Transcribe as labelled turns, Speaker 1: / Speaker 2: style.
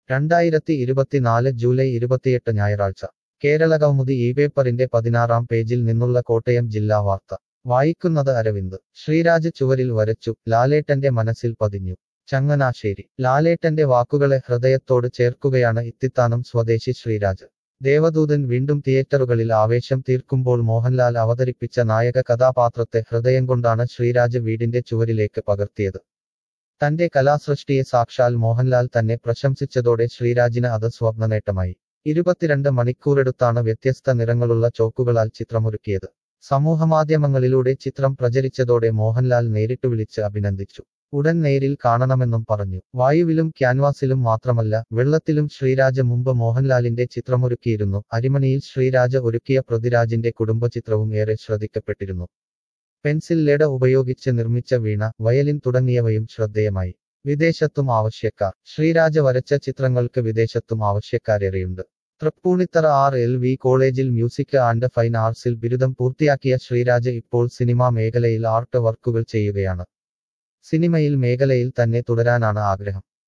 Speaker 1: രണ്ടായിരത്തി ഇരുപത്തിനാല് ജൂലൈ ഇരുപത്തിയെട്ട് ഞായറാഴ്ച കേരള കൗമുദി ഈ പേപ്പറിന്റെ പതിനാറാം പേജിൽ നിന്നുള്ള കോട്ടയം ജില്ലാ വാർത്ത വായിക്കുന്നത് അരവിന്ദ് ശ്രീരാജ് ചുവരിൽ വരച്ചു ലാലേട്ടന്റെ മനസ്സിൽ പതിഞ്ഞു ചങ്ങനാശ്ശേരി ലാലേട്ടന്റെ വാക്കുകളെ ഹൃദയത്തോട് ചേർക്കുകയാണ് ഇത്തിത്താനം സ്വദേശി ശ്രീരാജ് ദേവദൂതൻ വീണ്ടും തിയേറ്ററുകളിൽ ആവേശം തീർക്കുമ്പോൾ മോഹൻലാൽ അവതരിപ്പിച്ച നായക കഥാപാത്രത്തെ ഹൃദയം കൊണ്ടാണ് ശ്രീരാജ് വീടിന്റെ ചുവരിലേക്ക് പകർത്തിയത് തന്റെ കലാസൃഷ്ടിയെ സാക്ഷാൽ മോഹൻലാൽ തന്നെ പ്രശംസിച്ചതോടെ ശ്രീരാജിന് അത് സ്വപ്നനേട്ടമായി ഇരുപത്തിരണ്ട് മണിക്കൂറെടുത്താണ് വ്യത്യസ്ത നിറങ്ങളുള്ള ചോക്കുകളാൽ ചിത്രമൊരുക്കിയത് സമൂഹമാധ്യമങ്ങളിലൂടെ ചിത്രം പ്രചരിച്ചതോടെ മോഹൻലാൽ നേരിട്ട് വിളിച്ച് അഭിനന്ദിച്ചു ഉടൻ നേരിൽ കാണണമെന്നും പറഞ്ഞു വായുവിലും ക്യാൻവാസിലും മാത്രമല്ല വെള്ളത്തിലും ശ്രീരാജ് മുമ്പ് മോഹൻലാലിന്റെ ചിത്രമൊരുക്കിയിരുന്നു അരിമണിയിൽ ശ്രീരാജ് ഒരുക്കിയ പൃഥ്വിരാജിന്റെ കുടുംബചിത്രവും ഏറെ ശ്രദ്ധിക്കപ്പെട്ടിരുന്നു പെൻസിൽ ലേഡ ഉപയോഗിച്ച് നിർമ്മിച്ച വീണ വയലിൻ തുടങ്ങിയവയും ശ്രദ്ധേയമായി വിദേശത്തും ആവശ്യക്കാർ ശ്രീരാജ വരച്ച ചിത്രങ്ങൾക്ക് വിദേശത്തും ആവശ്യക്കാരേറെയുണ്ട് തൃപ്പൂണിത്തറ ആർ എൽ വി കോളേജിൽ മ്യൂസിക് ആൻഡ് ഫൈൻ ആർട്സിൽ ബിരുദം പൂർത്തിയാക്കിയ ശ്രീരാജ് ഇപ്പോൾ സിനിമാ മേഖലയിൽ ആർട്ട് വർക്കുകൾ ചെയ്യുകയാണ് സിനിമയിൽ മേഖലയിൽ തന്നെ തുടരാനാണ് ആഗ്രഹം